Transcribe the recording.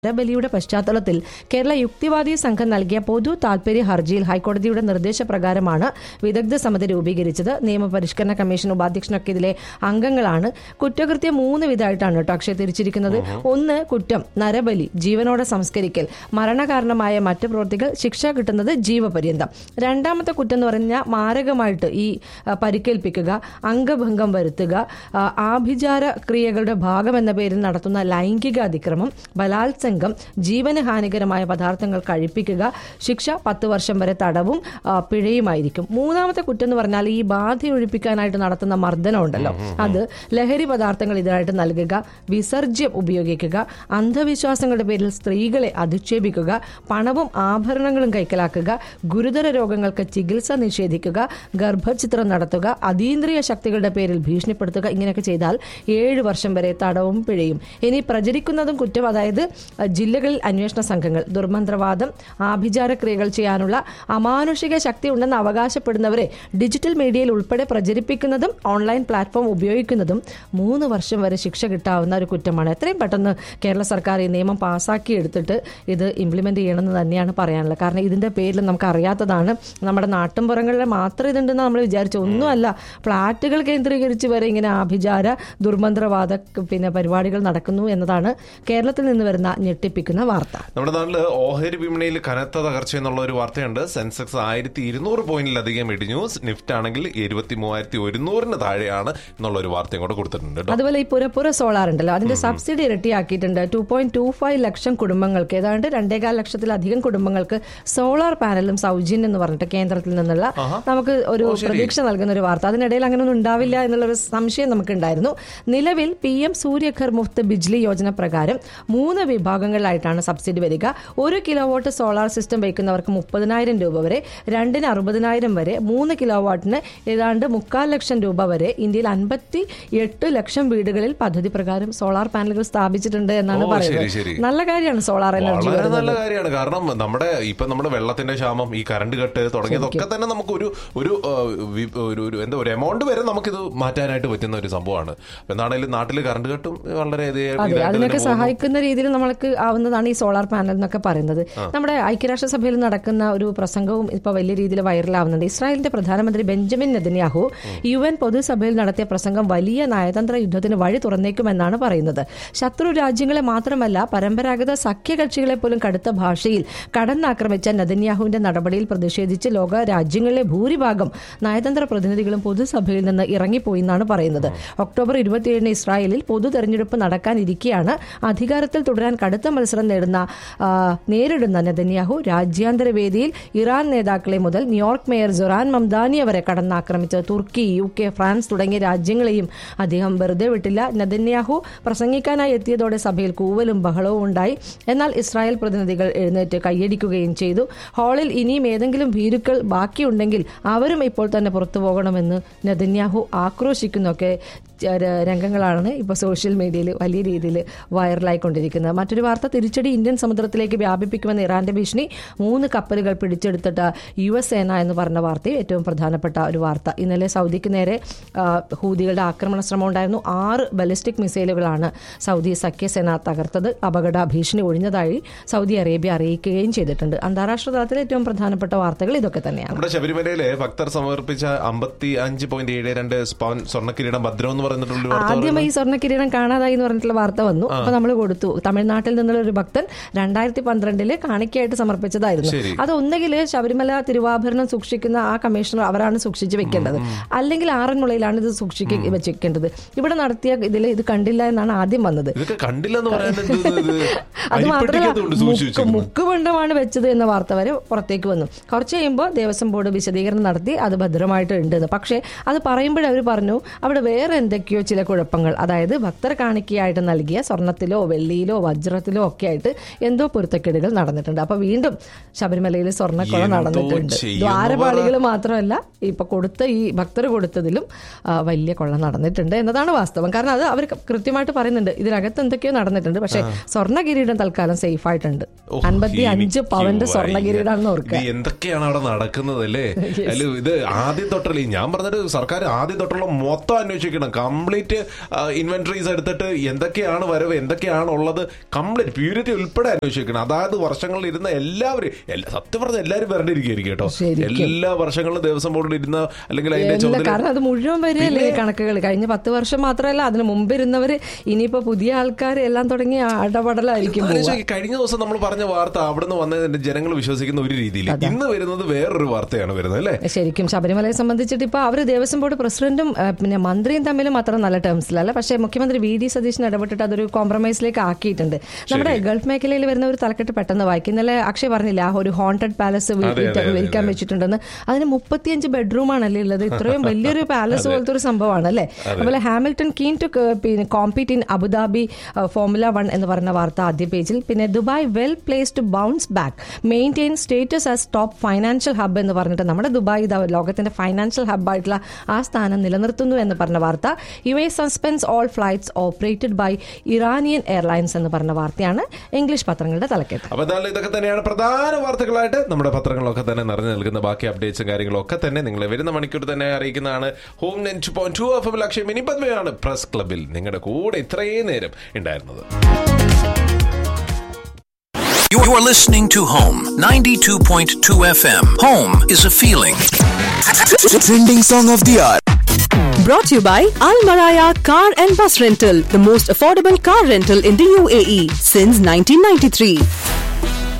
നരബലിയുടെ പശ്ചാത്തലത്തിൽ കേരള യുക്തിവാദി സംഘം നൽകിയ പൊതു താൽപര്യ ഹർജിയിൽ ഹൈക്കോടതിയുടെ നിർദ്ദേശപ്രകാരമാണ് വിദഗ്ധ സമിതി രൂപീകരിച്ചത് നിയമപരിഷ്കരണ കമ്മീഷൻ ഉപാധ്യക്ഷനൊക്കെ ഇതിലെ അംഗങ്ങളാണ് കുറ്റകൃത്യം മൂന്ന് വിധമായിട്ടാണ് കേട്ടോ അക്ഷയ് തിരിച്ചിരിക്കുന്നത് ഒന്ന് കുറ്റം നരബലി ജീവനോടെ സംസ്കരിക്കൽ മരണകാരണമായ മറ്റ് പ്രവൃത്തികൾ ശിക്ഷ കിട്ടുന്നത് ജീവപര്യന്തം രണ്ടാമത്തെ കുറ്റം എന്ന് പറഞ്ഞാൽ മാരകമായിട്ട് ഈ ആ, പരിക്കേൽപ്പിക്കുക അംഗഭംഗം വരുത്തുക ആ, ആഭിചാര ക്രിയകളുടെ ഭാഗം എന്ന പേരിൽ നടത്തുന്ന ലൈംഗിക അതിക്രമം ബലാത്സംഗം ജീവന് ഹാനികരമായ പദാർത്ഥങ്ങൾ കഴിപ്പിക്കുക ശിക്ഷ പത്ത് വർഷം വരെ തടവും ആ, പിഴയുമായിരിക്കും മൂന്നാമത്തെ കുറ്റം എന്ന് പറഞ്ഞാൽ ഈ ബാധ ഒഴിപ്പിക്കാനായിട്ട് നടത്തുന്ന മർദ്ദനം ഉണ്ടല്ലോ അത് ലഹരി പദാർത്ഥങ്ങൾ ഇതിനായിട്ട് നൽകുക വിസർജ്യം ഉപയോഗിക്കുക അന്ധവിശ്വാസങ്ങളുടെ പേരിൽ സ്ത്രീകളെ അധിക്ഷേപിക്കുക പണവും ആഭരണങ്ങളും കൈക്കലാക്കുക ഗുരുതര രോഗങ്ങൾക്ക് ചികിത്സ നിഷേധിക്കുക ഗർഭചിത്രം നടത്തുക അതീന്ദ്രിയ ശക്തികളുടെ പേരിൽ ഭീഷണിപ്പെടുത്തുക ഇങ്ങനെയൊക്കെ ചെയ്താൽ ഏഴ് വർഷം വരെ തടവും പിഴയും ഇനി പ്രചരിക്കുന്നതും കുറ്റം അതായത് അഹ്, ജില്ലകളിൽ അന്വേഷണ സംഘങ്ങൾ ദുർമന്ത്രവാദം ആഭിചാര ക്രിയകൾ ചെയ്യാനുള്ള അമാനുഷിക ശക്തി ഉണ്ടെന്ന് അവകാശപ്പെടുന്നവരെ ഡിജിറ്റൽ മീഡിയയിൽ ഉൾപ്പെടെ പ്രചരിപ്പിക്കുന്നതും ഓൺലൈൻ പ്ലാറ്റ്ഫോം ഉപയോഗിക്കുന്നതും മൂന്ന് വർഷം വരെ ശിക്ഷ കിട്ടാവുന്ന ഒരു കുറ്റമാണ് എത്രയും പെട്ടെന്ന് കേരള സർക്കാർ ഈ നിയമം പാസ്സാക്കി എടുത്തിട്ട് ഇത് ഇംപ്ലിമെന്റ് ചെയ്യണമെന്ന് തന്നെയാണ് പറയാനുള്ളത് കാരണം ഇതിന്റെ പേരിൽ നമുക്ക് അറിയാത്തതാണ് നമ്മുടെ നാട്ടിൻപുറങ്ങളിൽ മാത്രം ഇതുണ്ടെന്ന് നമ്മൾ വിചാരിച്ചു ഒന്നുമല്ല ഫ്ളാറ്റുകൾ കേന്ദ്രീകരിച്ച് വരെ ഇങ്ങനെ ആഭിചാര ദുർമന്ത്രവാദ പിന്നെ പരിപാടികൾ നടക്കുന്നു എന്നതാണ് കേരളത്തിൽ നിന്ന് വരുന്ന ഞെട്ടിപ്പിക്കുന്ന വാർത്ത നമ്മുടെ നാട്ടില് ഓഹരി വിപണിയിൽ കനത്ത തകർച്ച എന്നുള്ള ഒരു വാർത്തയുണ്ട് സെൻസെക്സ് ആയിരത്തി ഇരുന്നൂറ് പോയിന്റിലധികം ഇടിഞ്ഞു നിഫ്റ്റ് ആണെങ്കിൽ ഇരുപത്തി മൂവായിരത്തി ഒരുന്നൂറിന് താഴെയാണ് എന്നുള്ള ഒരു വാർത്തയും കൂടെ കൊടുത്തിട്ടുണ്ട് കേട്ടോ അതുപോലെ ഈ പുരപ്പുറ സോളാർ ഉണ്ടല്ലോ അതിന്റെ സബ്സിഡി ഇരട്ടിയാക്കിയിട്ടുണ്ട് two point two five lakh കുടുംബങ്ങൾക്ക് ഏതാണ്ട് രണ്ടേകാൽ ലക്ഷത്തിലധികം കുടുംബങ്ങൾക്ക് സോളാർ പാനലും സൗജന്യം എന്ന് പറഞ്ഞിട്ട് കേന്ദ്രത്തിൽ നിന്നുള്ള നമുക്ക് ഒരു പ്രതീക്ഷ നൽകുന്ന ഒരു വാർത്ത അതിനിടയിൽ അങ്ങനെ ഒന്നും ഉണ്ടാവില്ല എന്നുള്ളൊരു സംശയം നമുക്ക് ഉണ്ടായിരുന്നു നിലവിൽ പി എം സൂര്യഘർ മുഫ്ത് ബിജ്ലി യോജന പ്രകാരം മൂന്ന് വിഭാഗങ്ങളിലായിട്ടാണ് സബ്സിഡി വരിക ഒരു കിലോ വാട്ട് സോളാർ സിസ്റ്റം വയ്ക്കുന്നവർക്ക് മുപ്പതിനായിരം രൂപ വരെ രണ്ടിന് അറുപതിനായിരം വരെ മൂന്ന് കിലോ വാട്ടിന് ഏതാണ്ട് മുക്കാൽ ലക്ഷം രൂപ വരെ ഇന്ത്യയിൽ അൻപത്തി എട്ട് ലക്ഷം വീടുകളിൽ പദ്ധതി പ്രകാരം സോളാർ പാനലുകൾ സ്ഥാപിച്ചിട്ടുണ്ട് എന്നാണ് ഓ, ശരി, പറയുന്നത് ശരി. നല്ല കാര്യമാണ് സോളാർ എനർജി വളരെ വരുന്നത് നല്ല കാര്യമാണ് കാരണം നമ്മുടെ ഇപ്പൊ നമ്മുടെ വെള്ളത്തിന്റെ ക്ഷാമം ഈ കറണ്ട് കട്ട് തുടങ്ങിയതൊക്കെ തന്നെ നമുക്ക് ഒരു ഒരു ആ, വി- ഒരു ഒരു എന്താ ഒരു എമൗണ്ട് വരെ നമുക്കിത് മാറ്റാനായിട്ട് പറ്റുന്ന ഒരു സംഭവമാണ് അപ്പൊ എന്താണെങ്കിലും നാട്ടിൽ കറണ്ട് കട്ടും വളരെ ഇത് അതെ ഇതായിട്ട് അതിനൊക്കെ തന്നെ പോകുന്നു. സഹായിക്കുന്ന രീതിയിൽ നമ്മൾക്ക് ആവുന്നതാണ് ഈ സോളാർ പാനൽ എന്നൊക്കെ പറയുന്നത് നമ്മുടെ ഐക്യരാഷ്ട്രസഭയിൽ നടക്കുന്ന ഒരു പ്രസംഗവും ഇപ്പൊ വലിയ രീതിയിൽ വൈറലാവുന്നുണ്ട് ഇസ്രായേലിന്റെ പ്രധാനമന്ത്രി ബെഞ്ചമിൻ നെതന്യാഹു യു എൻ പൊതുസഭയിൽ നടത്തിയ പ്രസംഗം വലിയ നയതന്ത്ര യുദ്ധത്തിന് വഴി തുറന്നേക്കുമെന്നാണ് പറയുന്നത് ശത്രു രാജ്യങ്ങളെ മാത്രമല്ല പരമ്പരാഗത സഖ്യകക്ഷികളെ പോലും കടുത്ത ഭാഷയിൽ കടന്നാക്രമിച്ച നെതന്യാഹുവിന്റെ നടപടിയിൽ പ്രതിഷേധിച്ച് ലോക രാജ്യങ്ങളിലെ ഭൂരിഭാഗം നയതന്ത്ര പ്രതിനിധികളും പൊതുസഭയിൽ നിന്ന് ഇറങ്ങിപ്പോയി എന്നാണ് പറയുന്നത് ഒക്ടോബർ ഇരുപത്തിയേഴിന് ഇസ്രായേലിൽ പൊതു തെരഞ്ഞെടുപ്പ് നടക്കാനിരിക്കെയാണ് അധികാരത്തിൽ തുടരാൻ കടുത്ത മത്സരം നേടുന്ന ആ, നേരിടുന്ന നെതന്യാഹു രാജ്യാന്തര വേദിയിൽ ഇറാൻ നേതാക്കളെ മുതൽ ന്യൂയോർക്ക് മേയർ ജൊറാൻ മംദാനിയ വരെ കടന്നാക്രമിച്ച് തുർക്കി യു കെ ഫ്രാൻസ് തുടങ്ങിയ രാജ്യങ്ങളെയും അദ്ദേഹം വെറുതെ വിട്ടില്ല നെതന്യാഹു പ്രസംഗിക്കാനായി എത്തിയതോടെ സഭയിൽ കൂവലും ബഹളവും ഉണ്ടായി എന്നാൽ ഇസ്രായേൽ പ്രതിനിധികൾ എഴുന്നേറ്റ് കൈയടിക്കുകയും ചെയ്തു ഹാളിൽ ഇനിയും ഏതെങ്കിലും ഭീരുക്കൾ ബാക്കിയുണ്ടെങ്കിൽ അവരും ഇപ്പോൾ തന്നെ പുറത്തു പോകണമെന്ന് നെതന്യാഹു ആക്രോശിക്കുന്നൊക്കെ ച- ര- രംഗങ്ങളാണ് ഇപ്പോൾ സോഷ്യൽ മീഡിയയിൽ വലിയ രീതിയിൽ വൈറലായിക്കൊണ്ടിരിക്കുന്നത് മറ്റൊരു വാർത്ത തിരിച്ചടി ഇന്ത്യൻ സമുദ്രത്തിലേക്ക് വ്യാപിപ്പിക്കുമെന്ന ഇറാന്റെ ഭീഷണി മൂന്ന് കപ്പലുകൾ പിടിച്ചെടുത്തിട്ട് യു എസ് സേന എന്ന് പറഞ്ഞ വാർത്തയും ഏറ്റവും പ്രധാനപ്പെട്ട ഒരു വാർത്ത ഇന്നലെ സൗദിക്ക് നേരെ ആ, ഹൂതികളുടെ ആക്രമണ ശ്രമം ഉണ്ടായിരുന്നു ആറ് ബലിസ്റ്റിക് മിസൈലുകളാണ് സൗദി സഖ്യസേന തകർത്തത് അപകട ഭീഷണി ഒഴിഞ്ഞതായി സൗദി അറേബ്യ അറിയിക്കുകയും ചെയ്തിട്ടുണ്ട് അന്താരാഷ്ട്ര തലത്തിൽ ഏറ്റവും പ്രധാനപ്പെട്ട വാർത്തകൾ ഇതൊക്കെ തന്നെയാണ് നമ്മുടെ ശബരിമലയിലെ ഭക്തർ സമർപ്പിച്ച അമ്പത്തി അഞ്ച് പോയിന്റ് ഏഴ് രണ്ട് സ്പൗൺ സ്വർണ്ണക്കിരീടം ഭദ്രം എന്ന് പറഞ്ഞിട്ടുള്ള ഒരു വാർത്ത ആദ്യമായി ഈ സ്വർണ്ണ കിരീടം കാണാതായി എന്ന് പറഞ്ഞിട്ടുള്ള വാർത്ത വന്നു അപ്പൊ നമ്മൾ കൊടുത്തു തമിഴ്നാട്ടിൽ നിന്നുള്ള ഒരു ഭക്തൻ രണ്ടായിരത്തി പന്ത്രണ്ടില് കാണിക്കയായിട്ട് സമർപ്പിച്ചതായിരുന്നു ശരി. അത് ഒന്നുകിൽ ശബരിമല തിരുവാഭരണം സൂക്ഷിക്കുന്ന ആ കമ്മീഷണർ അവരാണ് സൂക്ഷിച്ച് വെക്കേണ്ടത് അല്ലെങ്കിൽ ആറന്മുളയിലാണ് ഇത് സൂക്ഷിക്ക വെച്ചേക്കേണ്ടത് ഇവിടെ നടത്തിയ ഇതിൽ ഇത് കണ്ടില്ല എന്നാണ് ആദ്യം വന്നത് ഇതൊക്കെ കണ്ടില്ലെന്ന് പറയാനുണ്ട് ഇത് ഇത് അത് മാത്രമല്ല അരിപ്പെട്ടിക്കകത്തുകൊണ്ട് സൂക്ഷിച്ചു മുക്ക് വെച്ചിരിക്കുന്നു. മുക്കുപണ്ടമാണ് വെച്ചത് എന്ന വാർത്ത വരെ പുറത്തേക്ക് വന്നു കുറച്ച് കഴിയുമ്പോൾ ദേവസ്വം ബോർഡ് വിശദീകരണം നടത്തി അത് ഭദ്രമായിട്ട് ഉണ്ടെന്ന് പക്ഷേ അത് പറയുമ്പോഴേ അവർ പറഞ്ഞു അവിടെ വേറെ എന്തൊക്കെയോ ചില കുഴപ്പങ്ങൾ അതായത് ഭക്തർ കാണിക്കയായിട്ട് നൽകിയ സ്വർണത്തിലോ വെള്ളിയിലോ വജ്രത്തിലോ ഒക്കെ ആയിട്ട് എന്തോ പൊരുത്തക്കേടുകൾ നടന്നിട്ടുണ്ട് അപ്പൊ വീണ്ടും ശബരിമലയിൽ സ്വർണ്ണക്കൊള എന്തോ നടന്നിട്ടുണ്ട് ചെയ്യുന്നു ദ്വാരപാളികൾ മാത്രമല്ല ഇപ്പൊ കൊടുത്ത ഈ ഭക്തർ കൊടുത്തതിലും ആ, വലിയ കൊള്ള നടന്നിട്ടുണ്ട് എന്നതാണ് വാസ്തവം കാരണം അത് അവർ കൃത്യമായിട്ട് പറയുന്നുണ്ട് ഇതിനകത്ത് എന്തൊക്കെയോ നടന്നിട്ടുണ്ട് പക്ഷേ സ്വർണ്ണ കിരീടം തൽക്കാലം സേഫ് ആയിട്ടുണ്ട് ഓ, അൻപത്തി അഞ്ച് എനിക്ക് പവന്റെ വയ്യ. സ്വർണ്ണകിരീടാണെന്ന് ഓർക്കുക ഇത് എന്തൊക്കെയാണ് അവിടെ നടക്കുന്നത് അല്ലേ അല്ല ഇത് ആദ്യം തൊട്ടുള്ള ഞാൻ പറഞ്ഞിട്ട് സർക്കാർ ആദ്യം തൊട്ടുള്ള മൊത്തം അന്വേഷിക്കണം കംപ്ലീറ്റ് ഇൻവെന്ററീസ് എടുത്തിട്ട് എന്തൊക്കെയാണ് വരവ് എന്തൊക്കെയാണ് ഉള്ളത് കംപ്ലീറ്റ് പ്യൂരിറ്റി ഉൾപ്പെടെ അന്വേഷിക്കണം അതായത് വർഷങ്ങളിൽ ഇരുന്ന എല്ലാവരും എല്ലാ- സത്യം പറഞ്ഞ എല്ലാവരും വരണ്ടിരിക്കും കേട്ടോ ശരിക്കും. എല്ലാ വർഷങ്ങളിലും ദേവസ്വം ബോർഡിൽ ഇരുന്ന അല്ലെങ്കിൽ അതിന്റെ എല്ലാ ചുമതല കാരണം അത് മുഴുവൻ വരെയല്ലേ കണക്കുകൾ കഴിഞ്ഞ പത്ത് വർഷം മാത്രമല്ല അതിന് മുമ്പ് ഇരുന്നവര് ഇനിയിപ്പോ പുതിയ ആൾക്കാർ എല്ലാം തുടങ്ങി അടപടലായിരിക്കും പോവുക. ആലോചിക്ക്, കഴിഞ്ഞ ദിവസം നമ്മൾ പറഞ്ഞ വാർത്ത അവിടുന്ന് വന്നതിന്റെ ജനങ്ങൾ വിശ്വസിക്കുന്ന ഒരു രീതിയിൽ ഇന്ന് വരുന്നത് വേറൊരു വാർത്തയാണ് വരുന്നത് അല്ലേ ശരിക്കും ശബരിമലയെ സംബന്ധിച്ചിട്ട് ഇപ്പൊ അവര് ദേവസ്വം ബോർഡ് പ്രസിഡന്റും ആ, പിന്നെ മന്ത്രിയും തമ്മിലും അത്ര നല്ല ടേംസിലല്ല പക്ഷേ മുഖ്യമന്ത്രി വി ഡി സതീശൻ ഇടപെട്ടിട്ട് അതൊരു കോംപ്രമൈസിലേക്ക് ആക്കിയിട്ടുണ്ട് നമ്മുടെ ഗൾഫ് മേഖലയിൽ വരുന്ന ഒരു തലക്കെട്ട് പെട്ടെന്ന് വായിക്കും ഇന്നലെ അക്ഷയ് പറഞ്ഞില്ല ആ ഒരു ഹോണ്ടഡ് പാലസ് അതെ, അതെ, വിൽക്കാൻ വെച്ചിട്ടുണ്ടെന്ന് അതിന് മുപ്പത്തിയഞ്ച് ബെഡ്റൂം ആണല്ലേ ഉള്ളത് ഇത്രയും വലിയൊരു പാലസ് പോലത്തെ ഒരു സംഭവമാണ് അല്ലേ അതുപോലെ ഹാമിൽട്ടൺ കീൻ ടു പിന്നെ compete in Abu Dhabi formula one എന്ന് പറഞ്ഞ വാർത്ത ആദ്യ പേജിൽ പിന്നെ Dubai well place to bounce back maintain status as top financial hub എന്ന് പറഞ്ഞിട്ട് നമ്മുടെ ദുബായ് ഇതാ ലോകത്തിന്റെ ഫൈനാൻഷ്യൽ ഹബ്ബായിട്ടുള്ള ആ സ്ഥാനം നിലനിർത്തുന്നു എന്ന് പറഞ്ഞ വാർത്ത U A suspends all flights operated by Iranian airlines എന്ന് പറഞ്ഞ വാർത്തയാണ് ഇംഗ്ലീഷ് പത്രങ്ങളുടെ തലക്കെട്ട് അപ്പൊ എന്തായാലും ഇതൊക്കെ തന്നെയാണ് പ്രധാന വാർത്തകളായിട്ട് നമ്മുടെ പത്രങ്ങളൊക്കെ തന്നെ നിറഞ്ഞു നിൽക്കുന്ന ബാക്കി അപ്ഡേറ്റ്സും കാര്യങ്ങളും ഒക്കെ തന്നെ നിങ്ങളെ വരുന്ന മണിക്കൂർ തന്നെ അറിയിക്കുന്നതാണ് home net point two F M ലക്ഷ്യം മിനി പത്മയാണ് പ്രസ് ക്ലബിൽ നിങ്ങളുടെ കൂടെ ഇത്രയും നേരം ഉണ്ടായിരുന്നത് You are listening to Home 92.2 FM. Home is a feeling. Trending song of the hour. Brought to you by Al Maraya Car and Bus Rental, the most affordable car rental in the UAE since 1993.